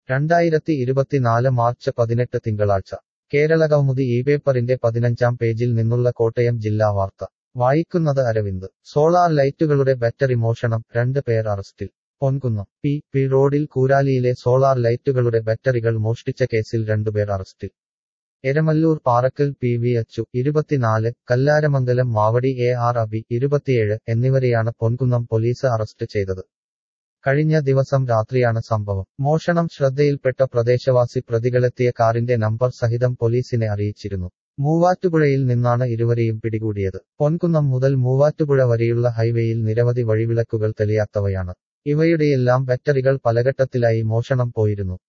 രണ്ടായിരത്തി ഇരുപത്തിനാല് മാർച്ച് പതിനെട്ട് തിങ്കളാഴ്ച കേരള കൗമുദി ഈ പേപ്പറിന്റെ പതിനഞ്ചാം പേജിൽ നിന്നുള്ള കോട്ടയം ജില്ലാ വാർത്ത വായിക്കുന്നത് അരവിന്ദ് സോളാർ ലൈറ്റുകളുടെ ബാറ്ററി മോഷണം രണ്ട് പേർ അറസ്റ്റിൽ പൊൻകുന്നം പി പി റോഡിൽ കൂരാലിയിലെ സോളാർ ലൈറ്റുകളുടെ ബാറ്ററികൾ മോഷ്ടിച്ച കേസിൽ രണ്ടുപേർ അറസ്റ്റിൽ എരമല്ലൂർ പാറക്കൽ പി വി അച്ചു ഇരുപത്തിനാല് കല്ലാരമംഗലം മാവടി എ ആർ അബി ഇരുപത്തിയേഴ് എന്നിവരെയാണ് പൊൻകുന്നം പോലീസ് അറസ്റ്റ് ചെയ്തത് കഴിഞ്ഞ ദിവസം രാത്രിയാണ് സംഭവം മോഷണം ശ്രദ്ധയിൽപ്പെട്ട പ്രദേശവാസി പ്രതികളെത്തിയ കാറിന്റെ നമ്പർ സഹിതം പോലീസിനെ അറിയിച്ചിരുന്നു മൂവാറ്റുപുഴയിൽ നിന്നാണ് ഇരുവരെയും പിടികൂടിയത് പൊൻകുന്നം മുതൽ മൂവാറ്റുപുഴ വരെയുള്ള ഹൈവേയിൽ നിരവധി വഴിവിളക്കുകൾ തെളിയാത്തവയാണ് ഇവയുടെയെല്ലാം ബാറ്ററികൾ പലഘട്ടത്തിലായി മോഷണം പോയിരുന്നു